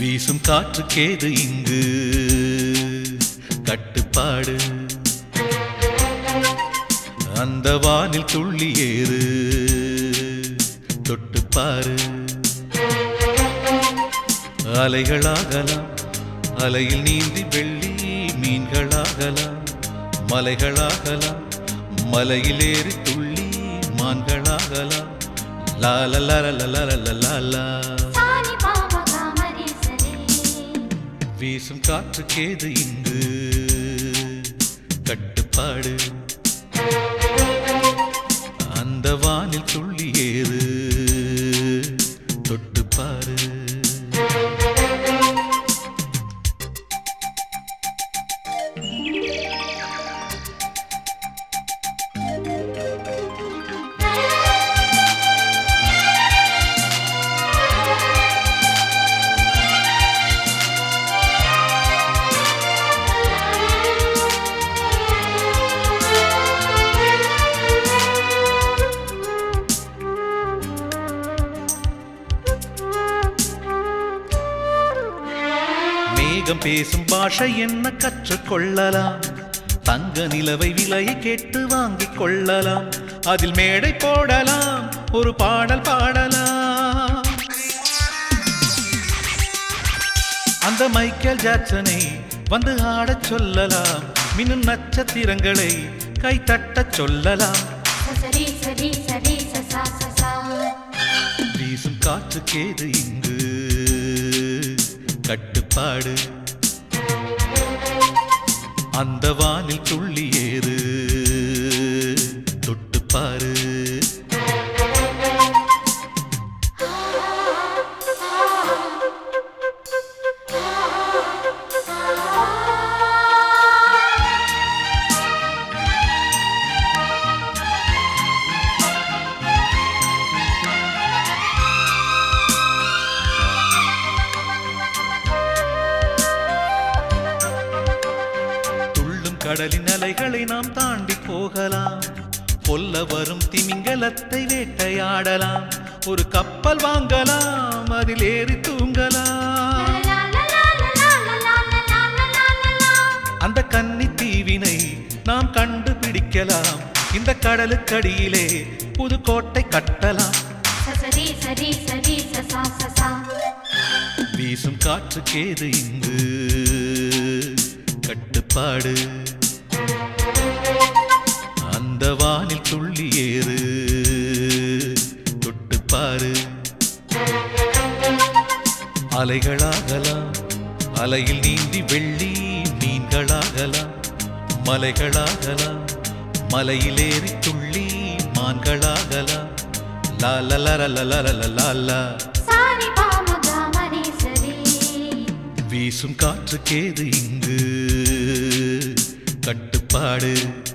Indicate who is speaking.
Speaker 1: வீசும் காற்றுக்கேது இங்கு கட்டுப்பாடு அந்த வானில் துள்ளி ஏறு தொட்டுப்பாரு அலைகளாகலாம் அலையில் நீந்தி வெள்ளி மீன்களாகலாம் மலைகளாகலாம் மலையில் ஏறி துள்ளி மான்களாகலாம் லால லால
Speaker 2: சாரி பாபா காமரேசரே
Speaker 1: வீசும் காற்றுக்கேது இங்கு கட்டுப்பாடு அந்த வானில் துள்ளி ஏறு தொட்டுப்பாரு மேகம் பேசும் பாஷை என்ன கற்றுக்கொள்ளலாம் தங்க நிலவை விலையை கேட்டு வாங்கிக் கொள்ளலாம் அதில் மேடை போடலாம் ஒரு பாடல் பாடலாம் அந்த மைக்கேல் ஜாக்சனை வந்து ஆடச் சொல்லலாம் மின்னும் நட்சத்திரங்களை கை தட்டச் சொல்லலாம்
Speaker 2: சரி சரி சரி சசா சசா
Speaker 1: வீசும் காற்றுக்கேது இங்கு கட்டுப்பாடு அந்த வானில் துள்ளி ஏறு தொட்டுப்பாரு துள்ளும் கடலின் அலைகளை நாம் தாண்டி போகலாம் கொல்ல வரும் திமிங்கலத்தை வேட்டையாடலாம் ஒரு கப்பல் வாங்கலாம் அதில் ஏறி தூங்கலாம்
Speaker 2: லா லா லா லா லா லா லா லா லா லா
Speaker 1: அந்த கன்னி தீவினை நாம் கண்டுபிடிக்கலாம் இந்த கடலுக்கடியிலே புது கோட்டை கட்டலாம்
Speaker 2: சரி சரி சரி சசா சசா
Speaker 1: வீசும் காற்றுக்கேது இங்கு கட்டுப்பாடு அந்த வானில் துள்ளி ஏறு தொட்டுப்பாரு அலைகளாகலாம் அலையில் நீந்தி வெள்ளி மீன்களாகலாம் மலைகளாகலாம் மலையிலேறி துள்ளி மான்களாகலாம் லால லால
Speaker 2: சாரி பாபா காமரேசரே
Speaker 1: வீசும் காற்றுக்கேது இங்கு கட்டுப்பாடு